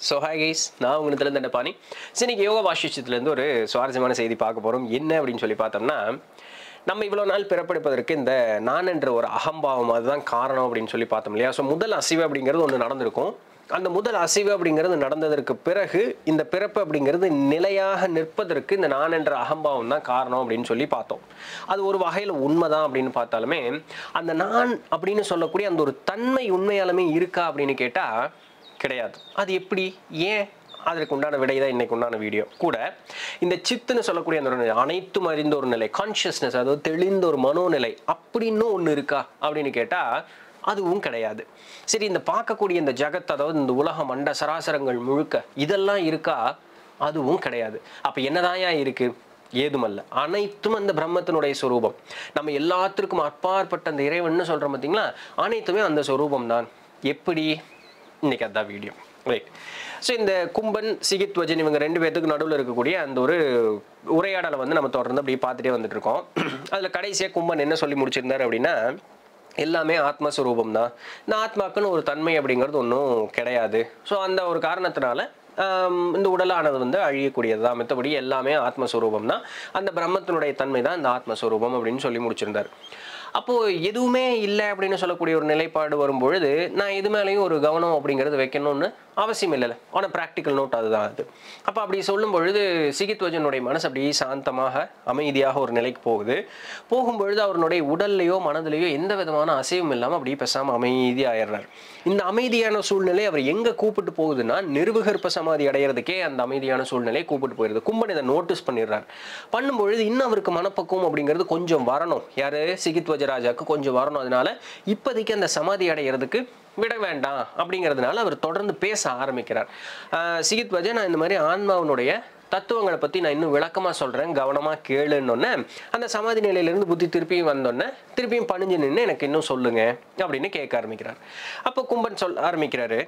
so hi guys நான் உங்கள்கிட்ட இந்த பாணி சரி இன்னைக்கு யோகா வாசிச்சத்துலேருந்து ஒரு சுவாரஸ்யமான செய்தி பார்க்க போகிறோம் என்ன அப்படின்னு சொல்லி பார்த்தோம்னா நம்ம இவ்வளோ நாள் பிறப்பெடுப்பதற்கு இந்த நான் என்ற ஒரு அகம்பாவம் அதுதான் காரணம் அப்படின்னு சொல்லி பார்த்தோம் இல்லையா ஸோ முதல் அசைவு அப்படிங்கிறது ஒன்று நடந்திருக்கும் அந்த முதல் அசைவு அப்படிங்கிறது நடந்ததற்கு பிறகு இந்த பிறப்பு அப்படிங்கிறது நிலையாக நிற்பதற்கு இந்த நான் என்ற அகம்பாவம் தான் காரணம் அப்படின்னு சொல்லி பார்த்தோம் அது ஒரு வகையில் உண்மைதான் அப்படின்னு பார்த்தாலுமே அந்த நான் அப்படின்னு சொல்லக்கூடிய அந்த ஒரு தன்மை உண்மையாலுமே இருக்கா அப்படின்னு கேட்டால் கிடையாது அது எப்படி ஏன் அதற்கு உண்டான விடை தான் இன்னைக்கு உண்டான வீடியோ கூட இந்த சித்துன்னு சொல்லக்கூடிய அந்த ஒரு நிலை, அனைத்தும் அறிந்த ஒரு நிலை கான்ஷியஸ்னஸ் அதாவது தெளிந்த ஒரு மனோநிலை அப்படின்னு ஒன்று இருக்கா அப்படின்னு கேட்டால் அதுவும் கிடையாது சரி இந்த பார்க்கக்கூடிய இந்த ஜகத் அதாவது இந்த உலகம் அண்ட சராசரங்கள் முழுக்க இதெல்லாம் இருக்கா அதுவும் கிடையாது அப்போ என்னதாயா இருக்கு ஏதுமல்ல அனைத்தும் அந்த பிரம்மத்தினுடைய சொரூபம் நம்ம எல்லாத்திற்கும் அப்பாற்பட்ட அந்த இறைவன் சொல்றோம் பார்த்தீங்களா அனைத்துமே அந்த சொரூபம் தான் எப்படி இன்னைக்கு அதான் வீடியோ ரைட் ஸோ இந்த கும்பன் சிகித்வஜன் இவங்க ரெண்டு பேர்த்துக்கு நடுவில் இருக்கக்கூடிய அந்த ஒரு உரையாடலை வந்து நம்ம தொடர்ந்து அப்படியே பார்த்துட்டே வந்துட்டு இருக்கோம் அதில் கடைசியாக கும்பன் என்ன சொல்லி முடிச்சிருந்தார் அப்படின்னா எல்லாமே ஆத்மஸ்வரூபம் தான் இந்த ஆத்மாக்குன்னு ஒரு தன்மை அப்படிங்கிறது ஒன்றும் கிடையாது ஸோ அந்த ஒரு காரணத்தினால ஆம், இந்த உடலானது வந்து அழியக்கூடியது தான் மற்றபடி எல்லாமே ஆத்மஸ்வரூபம் தான் அந்த பிரம்மத்தினுடைய தன்மை தான் இந்த ஆத்மஸ்வரூபம் அப்படின்னு சொல்லி முடிச்சிருந்தார் அப்போது எதுவுமே இல்லை அப்படின்னு சொல்லக்கூடிய ஒரு நிலைப்பாடு வரும்பொழுது நான் இது மேலேயும் ஒரு கவனம் அப்படிங்கிறது வைக்கணும்னு அவசியம் இல்லைல்ல ஆனால் ப்ராக்டிக்கல் நோட் அதுதான் அது அப்போ அப்படி சொல்லும் பொழுது சிகித்வஜனுடைய மனசு அப்படியே சாந்தமாக அமைதியாக ஒரு நிலைக்கு போகுது போகும்பொழுது அவருடைய உடல்லையோ மனதிலையோ எந்த விதமான அசைவும் இல்லாமல் அப்படியே பேசாமல் அமைதியாயிடுறார் இந்த அமைதியான சூழ்நிலை அவர் எங்கே கூப்பிட்டு போகுதுன்னா நிர்விகற்ப சமாதி அடையிறதுக்கே அந்த அமைதியான சூழ்நிலையை கூப்பிட்டு போயிருது கும்பன் இதை நோட்டீஸ் பண்ணிடுறார் பண்ணும்பொழுது இன்னும் அவருக்கு மனப்பக்குவம் அப்படிங்கிறது கொஞ்சம் வரணும் யாரு சிகித்வஜராஜாக்கு கொஞ்சம் வரணும் அதனால இப்போதைக்கு அந்த சமாதி அடையிறதுக்கு விட வேண்டாம் அப்படிங்கிறதுனால அவர் தொடர்ந்து பேச ஆரம்பிக்கிறார் ஆஹ் சிகித்வஜ நான் இந்த மாதிரி ஆன்மாவினுடைய தத்துவங்களை பற்றி நான் இன்னும் விளக்கமாக சொல்கிறேன் கவனமாக கேளுன்னொன்னே அந்த சமாதி நிலையிலேருந்து புத்தி திருப்பியும் வந்தோடனே திருப்பியும் பணிஞ்சு நின்று எனக்கு இன்னும் சொல்லுங்க அப்படின்னு கேட்க ஆரம்பிக்கிறார் அப்போ கும்பன் சொல் ஆரம்பிக்கிறாரு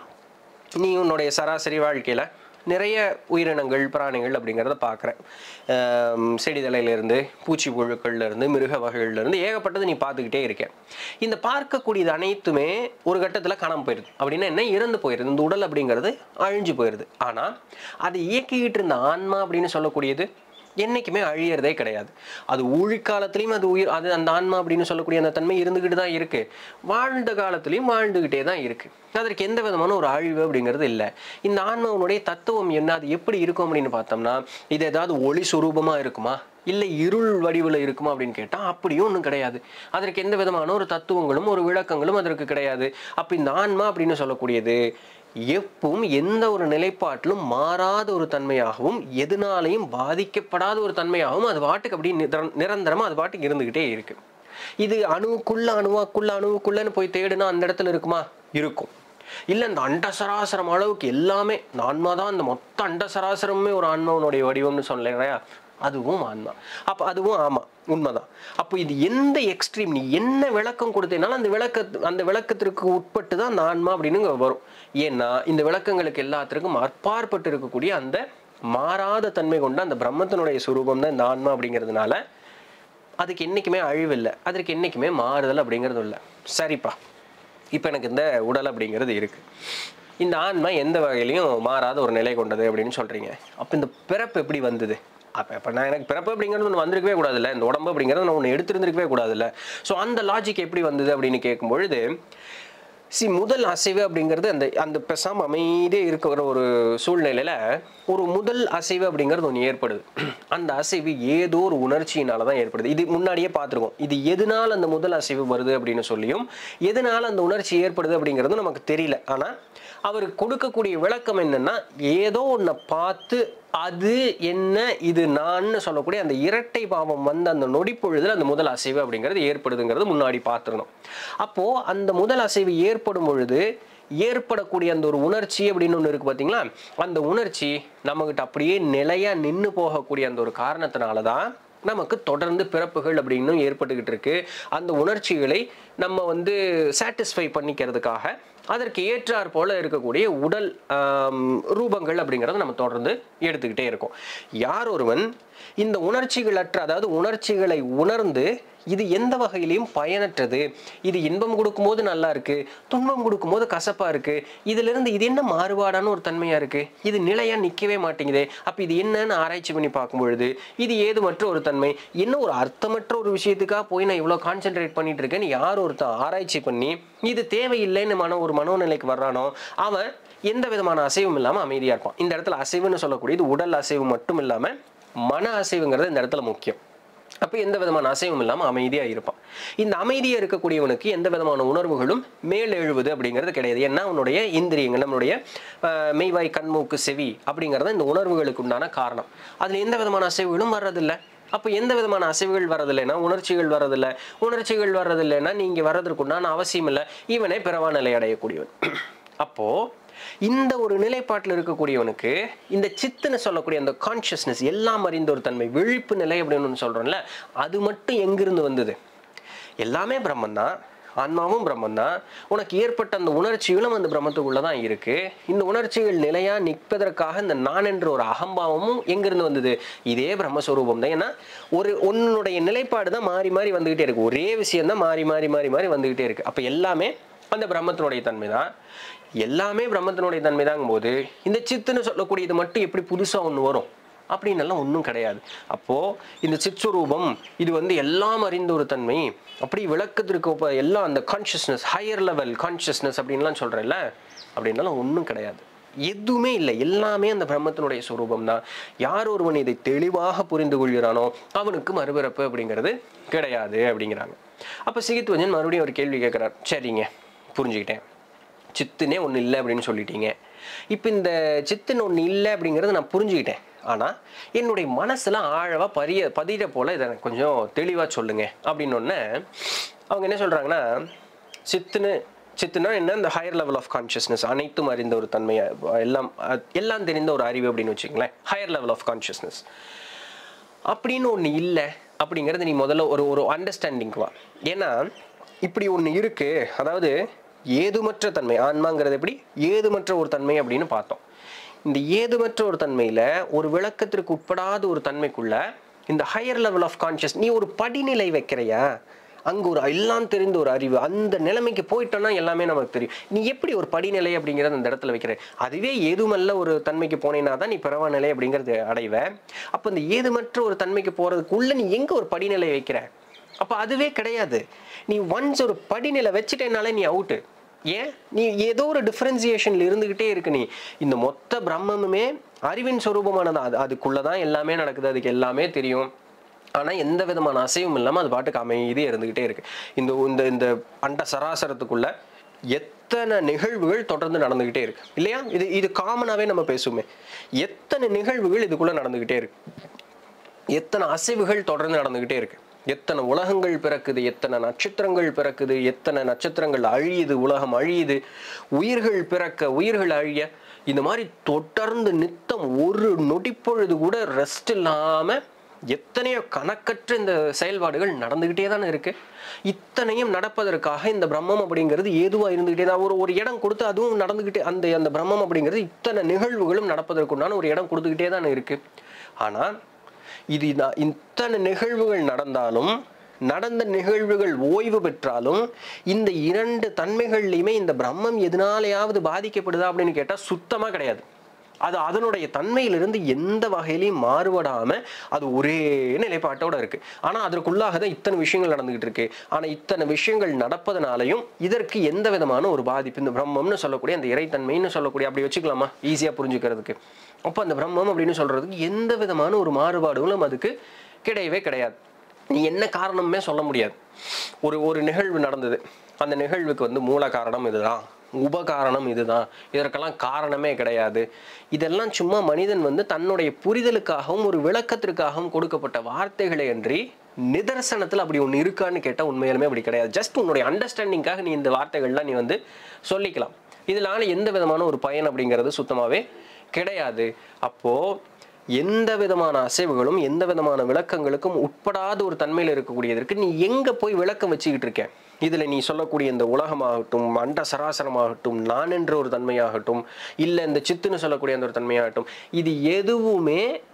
நீ உன்னுடைய சராசரி வாழ்க்கையில் நிறைய உயிரினங்கள் பிராணிகள் அப்படிங்கிறத பார்க்குறேன் செடிதலையிலேருந்து பூச்சி புழுக்கள்லேருந்து மிருக வகைகள்லேருந்து ஏகப்பட்டது நீ பார்த்துக்கிட்டே இருக்க இந்த பார்க்கக்கூடியது அனைத்துமே ஒரு கட்டத்தில் காணாம போயிடுது அப்படின்னா என்ன இறந்து போயிடுது இந்த உடல் அப்படிங்கிறது அழிஞ்சு போயிடுது ஆனால் அதை இயக்கிக்கிட்டு இருந்த ஆன்மா அப்படின்னு சொல்லக்கூடியது என்றைக்குமே அழியறதே கிடையாது அது ஊழிக்காலத்துலேயும் அது உயிர் அது அந்த ஆன்மா அப்படின்னு சொல்லக்கூடிய அந்த தன்மை இருந்துக்கிட்டு தான் இருக்கு வாழ்ந்த காலத்துலேயும் வாழ்ந்துக்கிட்டே தான் இருக்கு அதற்கு எந்த விதமான ஒரு அழிவு அப்படிங்கிறது இல்லை இந்த ஆன்மாவுடைய தத்துவம் என்ன அது எப்படி இருக்கும் அப்படின்னு பார்த்தோம்னா இது ஏதாவது ஒளி சுரூபமாக இருக்குமா இல்லை இருள் வடிவில் இருக்குமா அப்படின்னு கேட்டால் அப்படியும் ஒன்றும் கிடையாது அதற்கு எந்த விதமான ஒரு தத்துவங்களும் ஒரு விளக்கங்களும் அதற்கு கிடையாது அப்போ இந்த ஆன்மா அப்படின்னு சொல்லக்கூடியது எப்பவும் எந்த ஒரு நிலைப்பாட்டிலும் மாறாத ஒரு தன்மையாகவும் எதனாலையும் பாதிக்கப்படாத ஒரு தன்மையாகவும் அது பாட்டுக்கு அப்படியே நிர- நிரந்தரமா அது பாட்டுக்கு இருந்துகிட்டே இருக்கு இது அணுவுக்குள்ள அணுவாக்குள்ள அணுவுக்குள்ளன்னு போய் தேடுனா அந்த இடத்துல இருக்குமா இருக்கும் இல்லை இந்த அண்ட சராசரம் அளவுக்கு எல்லாமே இந்த ஆன்மா தான் இந்த மொத்த அண்ட சராசரமுமே ஒரு ஆன்மாவனுடைய வடிவம்னு சொன்னேன் இல்லையா அதுவும் ஆன்மா அப்போ அதுவும் ஆமாம் உண்மைதான் அப்போ இது எந்த எக்ஸ்ட்ரீம் நீ என்ன விளக்கம் கொடுத்தேனாலும் அந்த விளக்க அந்த விளக்கத்திற்கு உட்பட்டு தான் அந்த ஆன்மா அப்படின்னு இங்க வரும் ஏன்னா இந்த விளக்கங்களுக்கு எல்லாத்திற்கும் அற்பாற்பட்டு இருக்கக்கூடிய அந்த மாறாத தன்மை கொண்ட அந்த பிரம்மத்தினுடைய சுரூபம் தான் இந்த ஆன்மா அப்படிங்கிறதுனால அதுக்கு என்றைக்குமே அழிவு இல்லை அதற்கு என்றைக்குமே மாறுதல் அப்படிங்கிறது இல்லை சரிப்பா இப்போ எனக்கு இந்த உடல் அப்படிங்கிறது இருக்குது இந்த ஆன்மா எந்த வகையிலையும் மாறாத ஒரு நிலை கொண்டது அப்படின்னு சொல்கிறீங்க அப்போ இந்த பிறப்பு எப்படி வந்தது அப்போ இப்போ நான் எனக்கு பிறப்பு அப்படிங்கிறது ஒன்று வந்திருக்கவே கூடாதுல்ல இந்த உடம்பு அப்படிங்கிறது நான் ஒன்று எடுத்திருந்திருக்கவே கூடாதுல்ல ஸோ அந்த லாஜிக் எப்படி வந்தது அப்படின்னு கேட்கும் பொழுது சி முதல் அசைவு அப்படிங்கிறது அந்த அந்த பெசாம அமைதியே இருக்கிற ஒரு சூழ்நிலையில ஒரு முதல் அசைவு அப்படிங்கிறது ஒன்று ஏற்படுது அந்த அசைவு ஏதோ ஒரு உணர்ச்சியினால தான் ஏற்படுது இது முன்னாடியே பார்த்துருக்கோம் இது எதனால் அந்த முதல் அசைவு வருது அப்படின்னு சொல்லியும் எதனால் அந்த உணர்ச்சி ஏற்படுது அப்படிங்கிறது நமக்கு தெரியல ஆனால் அவர் கொடுக்கக்கூடிய விளக்கம் என்னன்னா ஏதோ ஒன்றை பார்த்து அது என்ன இது நான்னு சொல்லக்கூடிய அந்த இரட்டை பாவம் வந்த அந்த நொடிப்பொழுதுல அந்த முதல் அசைவு அப்படிங்கிறது ஏற்படுதுங்கிறது முன்னாடி பார்த்துருந்தோம் அப்போ அந்த முதல் அசைவு ஏற்படும் பொழுது ஏற்படக்கூடிய அந்த ஒரு உணர்ச்சி அப்படின்னு ஒன்று இருக்கு பார்த்தீங்களா அந்த உணர்ச்சி நம்மகிட்ட அப்படியே நிலையா நின்று போகக்கூடிய அந்த ஒரு காரணத்தினால தான் நமக்கு தொடர்ந்து பிறப்புகள் அப்படின்னு ஏற்பட்டுக்கிட்டு இருக்கு அந்த உணர்ச்சிகளை நம்ம வந்து சாட்டிஸ்ஃபை பண்ணிக்கிறதுக்காக அதற்கு ஏற்றாற் போல இருக்கக்கூடிய உடல் ஆம், ரூபங்கள் அப்படிங்கிறத நம்ம தொடர்ந்து எடுத்துக்கிட்டே இருக்கோம் யார் ஒருவன் இந்த உணர்ச்சிகளற்ற அதாவது உணர்ச்சிகளை உணர்ந்து இது எந்த வகையிலையும் பயனற்றது இது இன்பம் கொடுக்கும்போது நல்லா இருக்கு துன்பம் கொடுக்கும்போது கசப்பா இருக்கு இதுல இருந்து இது என்ன மாறுபாடான ஒரு தன்மையா இருக்கு இது நிலையா நிக்கவே மாட்டேங்குதே அப்ப இது என்னன்னு ஆராய்ச்சி பண்ணி பார்க்கும் பொழுது இது ஏதுமற்ற ஒரு தன்மை என்ன ஒரு அர்த்தமற்ற ஒரு விஷயத்துக்காக போய் நான் இவ்வளவு கான்சென்ட்ரேட் பண்ணிட்டு இருக்கேன்னு யார் ஒருத்தன் ஆராய்ச்சி பண்ணி இது தேவையில்லைன்னு மன ஒரு மனோநிலைக்கு வர்றானோ அவன் எந்த விதமான அசைவும் இல்லாம அமைதியா இருப்பான் இந்த இடத்துல அசைவுன்னு சொல்லக்கூடியது உடல் அசைவு மட்டும் இல்லாம மன அசைவுங்கிறது இந்த இடத்துல முக்கியம் அப்போ எந்த விதமான அசைவும் இல்லாமல் அமைதியாக இருப்பான் இந்த அமைதியாக இருக்கக்கூடியவனுக்கு எந்த விதமான உணர்வுகளும் மேல் எழுவது அப்படிங்கிறது கிடையாது ஏன்னா அவனுடைய இந்திரியங்கள் நம்மளுடைய ஆஹ், மெய்வாய் கண்மூக்கு செவி அப்படிங்கிறது இந்த உணர்வுகளுக்கு உண்டான காரணம் அதில் எந்த விதமான அசைவுகளும் வர்றதில்லை அப்போ எந்த விதமான அசைவுகள் வரதில்லைன்னா உணர்ச்சிகள் வரதில்லை உணர்ச்சிகள் வர்றதில்லைன்னா நீங்கள் வர்றதற்கு உண்டான அவசியம் இல்லை இவனே பிறவா நிலை அடையக்கூடியவன் அப்போ இந்த ஒரு நிலைப்பாட்டில் இருக்கக்கூடியவனுக்கு இந்த சித்துன்னு சொல்லக்கூடிய அந்த கான்ஷியஸ்னஸ் எல்லாம் அறிந்த ஒரு தன்மை விழிப்பு நிலை அப்படின்னு ஒன்று சொல்றோம்ல அது மட்டும் எங்கிருந்து வந்தது எல்லாமே பிரம்மன் தான் ஆன்மாவும் பிரம்மன் தான் உனக்கு ஏற்பட்ட அந்த உணர்ச்சிகளும் அந்த பிரம்மத்துக்குள்ள தான் இருக்கு இந்த உணர்ச்சிகள் நிலையா நிற்பதற்காக இந்த நான் என்ற ஒரு அகம்பாவமும் எங்கிருந்து வந்தது இதே பிரம்மஸ்வரூபம் தான் ஏன்னா ஒரு உன்னுடைய நிலைப்பாடு தான் மாறி மாறி வந்துகிட்டே இருக்கு ஒரே விஷயம் தான் மாறி மாறி மாறி மாறி வந்துகிட்டே இருக்கு அப்ப எல்லாமே அந்த பிரம்மத்தினுடைய தன்மை தான் எல்லாமே பிரம்மத்தினுடைய தன்மை போது இந்த சித்துன்னு சொல்லக்கூடிய இது மட்டும் எப்படி புதுசா ஒன்று வரும் அப்படின்னெல்லாம் ஒன்றும் கிடையாது அப்போ இந்த சிற்சுரூபம் இது வந்து எல்லாம் அறிந்த ஒரு தன்மை அப்படி விளக்கத்திற்கு ஒப்ப எல்லாம் அந்த கான்ஷியஸ்னஸ் ஹையர் லெவல் கான்ஷியஸ்னஸ் அப்படின்லாம் சொல்றேன்ல அப்படின்னாலும் ஒன்றும் கிடையாது எதுவுமே இல்லை எல்லாமே அந்த பிரம்மத்தினுடைய சுரூபம் தான் யார் ஒருவன் இதை தெளிவாக புரிந்து கொள்கிறானோ அவனுக்கு மறுபிறப்பு அப்படிங்கிறது கிடையாது அப்படிங்கிறாங்க அப்போ சிகித்வஜன் மறுபடியும் ஒரு கேள்வி கேட்குறார் சரிங்க புரிஞ்சுக்கிட்டேன் சித்துனே ஒன்று இல்லை அப்படின்னு சொல்லிட்டீங்க இப்போ இந்த சித்துன்னு ஒன்று இல்லை அப்படிங்கிறத நான் புரிஞ்சுக்கிட்டேன் ஆனால் என்னுடைய மனசில் ஆழவா பரிய பதிர போல இதை எனக்கு கொஞ்சம் தெளிவாக சொல்லுங்க அப்படின்னு ஒன்று அவங்க என்ன சொல்கிறாங்கன்னா சித்துன்னு சித்துனா என்ன இந்த ஹையர் லெவல் ஆஃப் கான்ஷியஸ்னஸ் அனைத்தும் அறிந்த ஒரு தன்மை எல்லாம் அஹ், எல்லாம் தெரிந்த ஒரு அறிவு அப்படின்னு வச்சுங்களேன் ஹையர் லெவல் ஆஃப் கான்ஷியஸ்னஸ் அப்படின்னு ஒன்று இல்லை அப்படிங்கிறது நீ முதல்ல ஒரு ஒரு அண்டர்ஸ்டாண்டிங்க்கு வா ஏன்னா இப்படி ஒன்று இருக்கு அதாவது ஏதுமற்ற தன்மை ஆன்மாங்கிறது எப்படி ஏதுமற்ற ஒரு தன்மை அப்படின்னு பார்த்தோம் இந்த ஏதுமற்ற ஒரு தன்மையில ஒரு விளக்கத்திற்கு உட்படாத ஒரு தன்மைக்குள்ள இந்த ஹையர் லெவல் ஆஃப் கான்ஷியஸ் நீ ஒரு படிநிலை வைக்கிறையா அங்க ஒரு எல்லாம் தெரிந்த ஒரு அறிவு அந்த நிலைமைக்கு போயிட்டோம்னா எல்லாமே நமக்கு தெரியும் நீ எப்படி ஒரு படிநிலை அப்படிங்கறத அந்த இடத்துல வைக்கிற அதுவே ஏதுமல்ல ஒரு தன்மைக்கு போனேன்னா தான் நீ பிறவா நிலை அப்படிங்கிறது அடைவ அப்ப இந்த ஏதுமற்ற ஒரு தன்மைக்கு போறதுக்குள்ள நீ எங்க ஒரு படிநிலை வைக்கிற அப்ப அதுவே கிடையாது நீ ஒன்ஸ் ஒரு படிநிலை வச்சுட்டேனாலே நீ அவுட்டு ஏன் நீ ஏதோ ஒரு டிஃபரன்சியேஷன்ல இருந்துகிட்டே இருக்கு நீ இந்த மொத்த பிரம்மமுமே அறிவின் சொரூபமானது அது அதுக்குள்ளதான் எல்லாமே நடக்குது அதுக்கு எல்லாமே தெரியும் ஆனா எந்த விதமான அசைவும் இல்லாம அது பாட்டுக்கு அமைதியே இருந்துகிட்டே இருக்கு இந்த இந்த இந்த அண்ட சராசரத்துக்குள்ள எத்தனை நிகழ்வுகள் தொடர்ந்து நடந்துகிட்டே இருக்கு இல்லையா இது இது காமனாவே நம்ம பேசுவோமே எத்தனை நிகழ்வுகள் இதுக்குள்ள நடந்துகிட்டே இருக்கு எத்தனை அசைவுகள் தொடர்ந்து நடந்துகிட்டே இருக்கு எத்தனை உலகங்கள் பிறக்குது எத்தனை நட்சத்திரங்கள் பிறக்குது எத்தனை நட்சத்திரங்கள் அழியுது உலகம் அழியுது உயிர்கள் பிறக்க உயிர்கள் அழிய இந்த மாதிரி தொடர்ந்து நித்தம் ஒரு நொடிப்பொழுது கூட ரெஸ்ட் இல்லாம எத்தனையோ கணக்கற்ற இந்த செயல்பாடுகள் நடந்துகிட்டே தானே இருக்கு இத்தனையும் நடப்பதற்காக இந்த பிரம்மம் அப்படிங்கிறது ஏதுவா இருந்துகிட்டே தான் ஒரு ஒரு இடம் கொடுத்து அதுவும் நடந்துகிட்டே அந்த அந்த பிரம்மம் அப்படிங்கிறது இத்தனை நிகழ்வுகளும் நடப்பதற்குண்டான ஒரு இடம் கொடுத்துக்கிட்டே தானே இருக்கு ஆனா இது நான் இத்தனை நிகழ்வுகள் நடந்தாலும் நடந்த நிகழ்வுகள் ஓய்வு பெற்றாலும் இந்த இரண்டு தன்மைகள்லையுமே இந்த பிரம்மம் எதனாலையாவது பாதிக்கப்படுதா அப்படின்னு கேட்டா சுத்தமா கிடையாது அது அதனுடைய தன்மையிலிருந்து எந்த வகையிலையும் மாறுபடாம அது ஒரே நிலைப்பாட்டோட இருக்கு ஆனா அதற்குள்ளாக தான் இத்தனை விஷயங்கள் நடந்துகிட்டு இருக்கு ஆனா இத்தனை விஷயங்கள் நடப்பதனாலையும் இதற்கு எந்த விதமான ஒரு பாதிப்பு இந்த பிரம்மம்னு சொல்லக்கூடிய அந்த இறைத்தன்மைன்னு சொல்லக்கூடிய அப்படி வச்சுக்கலாமா ஈஸியா புரிஞ்சுக்கிறதுக்கு அப்போ அந்த பிரம்மம் அப்படின்னு சொல்றதுக்கு எந்த விதமான ஒரு மாறுபாடுகளும் அதுக்கு கிடையவே கிடையாது நீ என்ன காரணமே சொல்ல முடியாது ஒரு ஒரு நிகழ்வு நடந்தது அந்த நிகழ்வுக்கு வந்து மூல காரணம் இதுதான் உபகாரணம் இதுதான் இதற்கெல்லாம் காரணமே கிடையாது இதெல்லாம் சும்மா மனிதன் வந்து தன்னுடைய புரிதலுக்காகவும் ஒரு விளக்கத்திற்காகவும் கொடுக்கப்பட்ட வார்த்தைகளை அன்றி நிதர்சனத்தில் அப்படி ஒன்று இருக்கான்னு கேட்டால் உண்மையிலுமே அப்படி கிடையாது ஜஸ்ட் உன்னுடைய அண்டர்ஸ்டாண்டிங்காக நீ இந்த வார்த்தைகள்லாம் நீ வந்து சொல்லிக்கலாம் இதனால எந்த விதமான ஒரு பயன் அப்படிங்கிறது சுத்தமாகவே கிடையாது அப்போ எந்த விதமான அசைவுகளும் எந்த விதமான விளக்கங்களுக்கும் உட்படாத ஒரு தன்மையில் இருக்கக்கூடியதற்கு நீ எங்க போய் விளக்கம் வச்சுக்கிட்டு இருக்க இதுல நீ சொல்லக்கூடிய இந்த உலகமாகட்டும் அண்ட சராசரமாகட்டும் நான் என்ற ஒரு தன்மையாகட்டும் இல்ல இந்த சித்துன்னு சொல்லக்கூடிய அந்த ஒரு தன்மையாகட்டும் இது எதுவுமே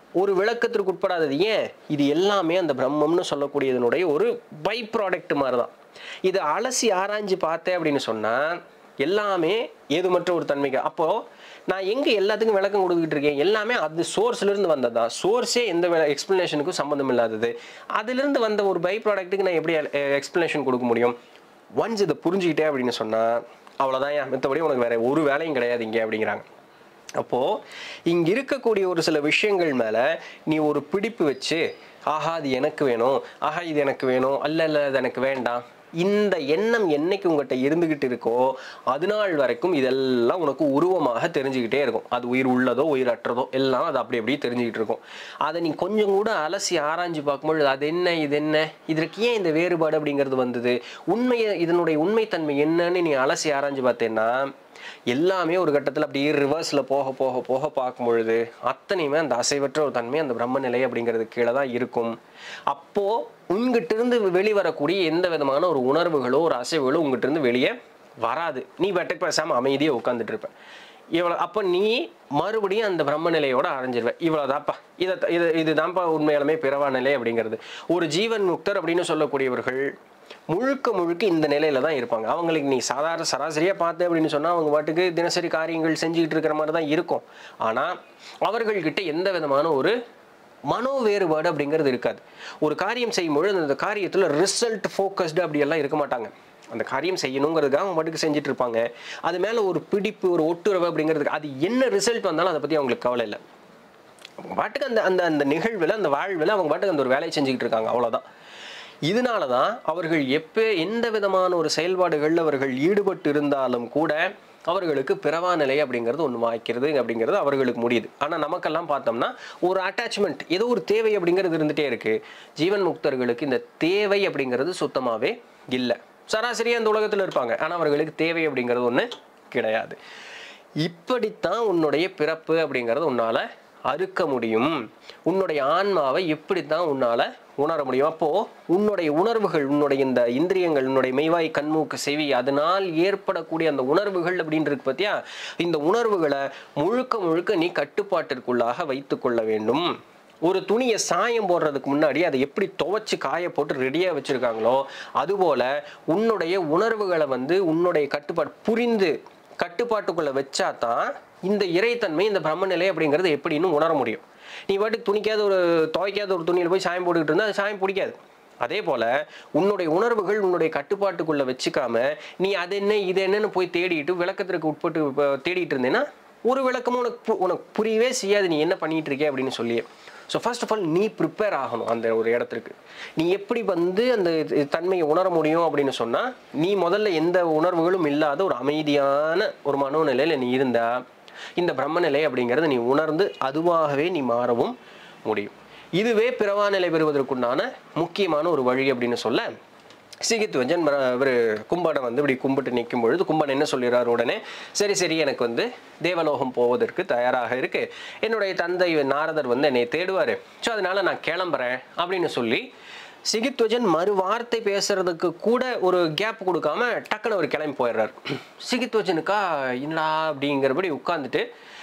ஒரு விளக்கத்திற்கு உட்படாதது ஏன் இது எல்லாமே அந்த பிரம்மம்னு சொல்லக்கூடியதனுடைய ஒரு பை ப்ராடக்ட் மாதிரி தான் இது அலசி ஆராய்ஞ்சு பார்த்தேன் அப்படின்னு சொன்னால் எல்லாமே ஏதுமற்ற ஒரு தன்மைக்கு அப்போது நான் எங்கே எல்லாத்துக்கும் விளக்கம் கொடுத்துக்கிட்டு இருக்கேன் எல்லாமே அது சோர்ஸ்லேருந்து வந்தது தான் சோர்ஸே எந்த எக்ஸ்ப்ளனேஷனுக்கும் சம்மந்தம் இல்லாதது அதிலிருந்து வந்த ஒரு பை ப்ராடக்ட்டுக்கு நான் எப்படி எக்ஸ்ப்ளனேஷன் கொடுக்க முடியும் ஒன்ஸ் இதை புரிஞ்சுக்கிட்டே அப்படின்னு சொன்னால் அவ்வளோதான் ஏன் மற்றபடி உனக்கு வேற ஒரு வேலையும் கிடையாது இங்கே அப்படிங்கிறாங்க அப்போது இங்கே இருக்கக்கூடிய ஒரு சில விஷயங்கள் மேலே நீ ஒரு பிடிப்பு வச்சு ஆஹா அது எனக்கு வேணும் ஆஹா இது எனக்கு வேணும் அல்ல அல்ல அது எனக்கு வேண்டாம் இந்த எண்ணம் என்னைக்கு உங்கள்கிட்ட இருந்துகிட்டு இருக்கோ அது நாள் வரைக்கும் இதெல்லாம் உனக்கு உருவமாக தெரிஞ்சுக்கிட்டே இருக்கும் அது உயிர் உள்ளதோ உயிர் அற்றதோ எல்லாம் அது அப்படி அப்படியே தெரிஞ்சுக்கிட்டு இருக்கும் அதை நீ கொஞ்சம் கூட அலசி ஆராய்ஞ்சு பார்க்கும்பொழுது அது என்ன இது என்ன இதற்கு ஏன் இந்த வேறுபாடு அப்படிங்கிறது வந்தது உண்மையை இதனுடைய உண்மைத்தன்மை என்னன்னு நீ அலசி ஆராய்ஞ்சு பார்த்தேன்னா எல்லாமே ஒரு கட்டத்தில் அப்படியே ரிவர்ஸில் போக போக போக பார்க்கும் பொழுது அத்தனையுமே அந்த அசைவற்ற ஒரு தன்மை அந்த பிரம்ம நிலை அப்படிங்கிறது கீழே தான் இருக்கும் அப்போ உங்ககிட்ட இருந்து வெளிவரக்கூடிய எந்த விதமான ஒரு உணர்வுகளோ ஒரு அசைவுகளோ உங்ககிட்ட இருந்து வெளியே வராது நீ வெட்டக்கு பேசாமல் அமைதியாக உட்காந்துட்டு இருப்ப இவ்வளோ அப்போ நீ மறுபடியும் அந்த பிரம்ம நிலையோட அடைஞ்சிருவ இவ்வளோதாப்பா இதை இது இதுதான்ப்பா உண்மையாலுமே பிறவா நிலை அப்படிங்கிறது ஒரு ஜீவன் முக்தர் அப்படின்னு சொல்லக்கூடியவர்கள் முழுக்க முழுக்க இந்த நிலையில தான் இருப்பாங்க அவங்களுக்கு நீ சாதாரண சராசரியாக பார்த்து அப்படின்னு சொன்னால் அவங்க பாட்டுக்கு தினசரி காரியங்கள் செஞ்சுக்கிட்டு இருக்கிற மாதிரி தான் இருக்கும் ஆனால் அவர்கள்கிட்ட எந்த விதமான ஒரு மனோ வேறுபாடு அப்படிங்கிறது இருக்காது ஒரு காரியம் செய்யும்பொழுது அந்த காரியத்தில் ரிசல்ட் ஃபோக்கஸ்டு அப்படியெல்லாம் இருக்க மாட்டாங்க அந்த காரியம் செய்யணுங்கிறதுக்காக அவங்க பாட்டுக்கு செஞ்சுட்டு இருப்பாங்க அது மேலே ஒரு பிடிப்பு ஒரு ஒட்டுறவு அப்படிங்கிறதுக்கு அது என்ன ரிசல்ட் வந்தாலும் அதை பற்றி அவங்களுக்கு கவலை இல்லை அவங்க பாட்டுக்கு அந்த அந்த அந்த நிகழ்வில் அந்த வாழ்வில் அவங்க பாட்டுக்கு அந்த ஒரு வேலையை செஞ்சுக்கிட்டு இருக்காங்க அவ்வளோதான் இதனால தான் அவர்கள் எப்போ எந்த விதமான ஒரு செயல்பாடுகளில் அவர்கள் ஈடுபட்டு இருந்தாலும் கூட அவர்களுக்கு பிறவா நிலை அப்படிங்கிறது ஒன்று வாய்க்கிறது அப்படிங்கிறது அவர்களுக்கு முடியுது ஆனால் நமக்கெல்லாம் பார்த்தோம்னா ஒரு அட்டாச்மெண்ட் ஏதோ ஒரு தேவை அப்படிங்கிறது இருந்துகிட்டே இருக்குது ஜீவன் முக்தர்களுக்கு இந்த தேவை அப்படிங்கிறது சுத்தமாகவே இல்லை சராசரியாக இந்த உலகத்தில் இருப்பாங்க ஆனால் அவர்களுக்கு தேவை அப்படிங்கிறது ஒன்று கிடையாது இப்படித்தான் உன்னுடைய பிறப்பு அப்படிங்கிறது உன்னால் அறுக்க முடியும் உன்னுடைய ஆன்மாவை எப்படித்தான் உன்னால் உணர முடியும் அப்போது உன்னுடைய உணர்வுகள் உன்னுடைய இந்த இந்திரியங்கள் உன்னுடைய மெய்வாய் கண்மூக்கு செவி அதனால் ஏற்படக்கூடிய அந்த உணர்வுகள் அப்படின்றது பார்த்தியா இந்த உணர்வுகளை முழுக்க முழுக்க நீ கட்டுப்பாட்டிற்குள்ளாக வைத்து கொள்ள வேண்டும் ஒரு துணியை சாயம் போடுறதுக்கு முன்னாடி அதை எப்படி துவைச்சு காய போட்டு ரெடியாக வச்சுருக்காங்களோ அதுபோல் உன்னுடைய உணர்வுகளை வந்து உன்னுடைய கட்டுப்பாடு புரிந்து கட்டுப்பாட்டுக்குள்ளே வச்சா தான் இந்த இறைத்தன்மை இந்த பிரம்மநிலை அப்படிங்கிறது எப்படின்னு உணர முடியும் நீ பாட்டுக்கு துணிக்காத ஒரு துவைக்காத ஒரு துணியில் போய் சாயம் போட்டுக்கிட்டு இருந்தால் அது சாயம் பிடிக்காது அதே போல் உன்னுடைய உணர்வுகள் உன்னுடைய கட்டுப்பாட்டுக்குள்ளே வச்சுக்காம நீ அது என்ன இது என்னன்னு போய் தேடிட்டு விளக்கத்திற்கு உட்பட்டு இப்ப தேடிட்டு இருந்தேன்னா ஒரு விளக்கமும் உனக்கு பு- உனக்கு புரியவே செய்யாது நீ என்ன பண்ணிட்டு இருக்கே அப்படின்னு சொல்லி ஸோ ஃபர்ஸ்ட் ஆஃப் ஆல் நீ ப்ரிப்பேர் ஆகணும் அந்த ஒரு இடத்திற்கு நீ எப்படி வந்து அந்த இது- தன்மையை உணர முடியும் அப்படின்னு சொன்னால் நீ முதல்ல எந்த உணர்வுகளும் இல்லாத ஒரு அமைதியான ஒரு மனோநிலையில் நீ இருந்தா இந்த பிரம்மநிலை அப்படிங்கிறத நீ உணர்ந்து அதுவாகவே நீ மாறவும் முடியும் இதுவே பிறவா நிலை பெறுவதற்குண்டான முக்கியமான ஒரு வழி அப்படின்னு சொல்ல சிகித்வஞ்சன் இவர் கும்பனை வந்து இப்படி கும்பிட்டு நிற்கும் பொழுது கும்பன் என்ன சொல்லிடுறாரு உடனே சரி சரி எனக்கு வந்து தேவலோகம் போவதற்கு தயாராக இருக்கு என்னுடைய தந்தை நாரதர் வந்து என்னை தேடுவார் ஸோ அதனால நான் கிளம்புறேன் அப்படின்னு சொல்லி சிகித்வஜன் மறு வார்த்தை பேசுறதுக்கு கூட ஒரு கேப் கொடுக்காம டக்குன்னு அவர் கிளம்பி போயிடுறாரு சிகித்வஜனுக்கா என்னடா அப்படிங்கிறபடி உட்காந்துட்டு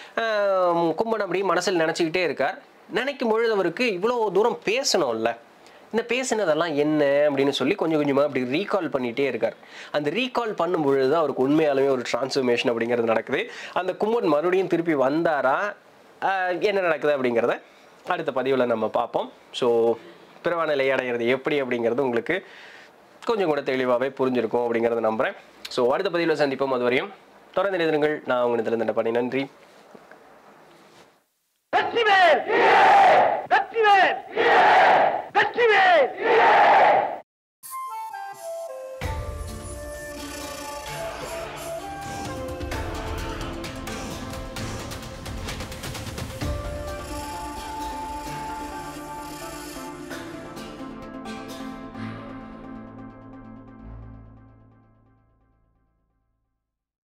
கும்பன் அப்படி மனசில் நினச்சிக்கிட்டே இருக்கார் நினைக்கும் பொழுது அவருக்கு இவ்வளோ தூரம் பேசணும்ல இந்த பேசினதெல்லாம் என்ன அப்படின்னு சொல்லி கொஞ்சம் கொஞ்சமாக அப்படி ரீகால் பண்ணிகிட்டே இருக்கார் அந்த ரீகால் பண்ணும் பொழுது தான் அவருக்கு உண்மையாலுமே ஒரு டிரான்ஸ்ஃபர்மேஷன் அப்படிங்கிறது நடக்குது அந்த கும்பன் மறுபடியும் திருப்பி வந்தாரா ஆஹ் என்ன நடக்குது அப்படிங்கிறத அடுத்த பதிவில் நம்ம பார்ப்போம் ஸோ பிறவா நிலை அடைகிறது எப்படி அப்படிங்கிறது உங்களுக்கு கொஞ்சம் கூட தெளிவாகவே புரிஞ்சிருக்கும் அப்படிங்கிறத நம்புகிறேன் ஸோ அடுத்த பதிவில் சந்திப்போம் அது வரையும் தொடர்ந்து எழுதுங்கள் நான் உங்களுக்கு இந்த பண்ணி நன்றி வெற்றிவேல் வெற்றிவேல் வெற்றிவேல்